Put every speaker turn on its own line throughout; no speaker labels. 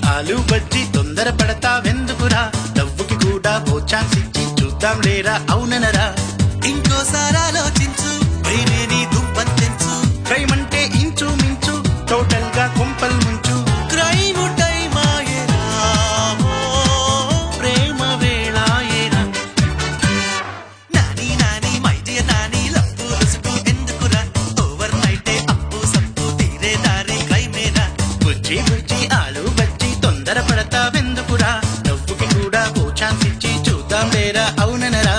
ఆలు బజ్జి తొందర పడతావెందుకురా నవ్వుకి కూడా ఓ ఛాన్స్ ఇచ్చి చూద్దాం లేరా అవుననరా
ఇంకోసారి ఆలోచించు ప్రేమే నీ దుంపని తెంచు
క్రైమ్ అంటే ఇంచు మించు టోటల్ గా కొంపల్ ముంచు
క్రైమ్ టైమ్ ఆయరా
ప్రేమ వేళాయేరా
నాని నాని మై డియర్ నాని లప్పు రుసుకు ఎందుకురా ఓవర్ నైటే అప్పు సప్పు తీరే దారి క్రైమేరా
బుజ్జి బుజ్జి ఆలు బజ్జి తొందర పడతావెందుకురా నవ్వుకి కూడా ఓ ఛాన్స్ ఇచ్చి చూద్దాం లేరా అవుననరా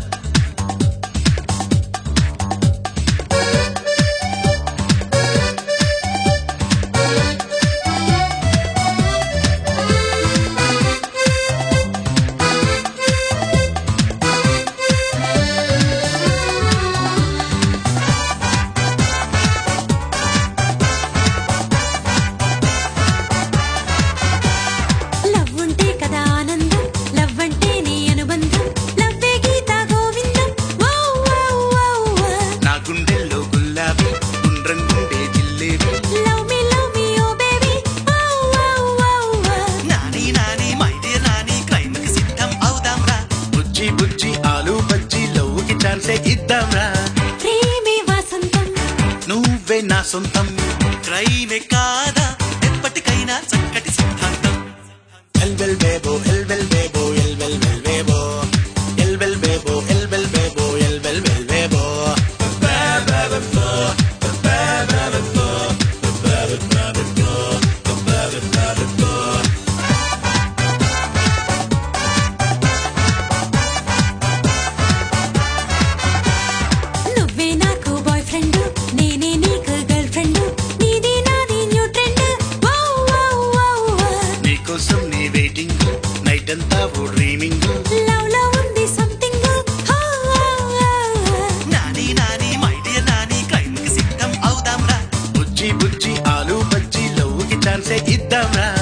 లవ్ ఉంటే కదా ఆనందం లవ్ అంటే నీ అనుబంధం లవ్వే Geetha Govindam wow wow wow
నా గుండెల్లో గుల్లాబీ గుండ్రం గుండె జిల్లేబీ
love me love me oh baby wow wow wow
Nani Nani my dear Nani crime కి సిద్ధం అవుదాం రా
బుజ్జి బుజ్జి ఆలు బజ్జి లవ్వుకి ఛాన్సే ఇద్దాంరా
ప్రేమే వాసంతం
నువ్వే నా సొంతం
క్రైమే కాదా ఎప్పటికైనా చక్కటి సిద్ధాంతం
ఎల్బెల్ బేబో ఎల్బెల్ బేబో ఎల్బెల్ బెల్ బేబో ఎల్బెల్ బేబో ఎల్బెల్ బేబో ఎల్బెల్ బెల్ బేబో
నువ్వే నాకు బాయ్ ఫ్రెండ్ నేనే నీకు గర్ల్ ఫ్రెండ్ నీది నాది new trend wow wow wow
నీకోసం నీ వెయిటింగ్ నైట్ అంతా ఓ డ్రీమింగ్
లవ్ లో ఉంది something
Nani Nani my dear Nani crime కి సిద్ధం అవుదాం రా
బుజ్జి బుజ్జి ఆలు బజ్జి లవ్వుకి ఛాన్సే ఇద్దాంరా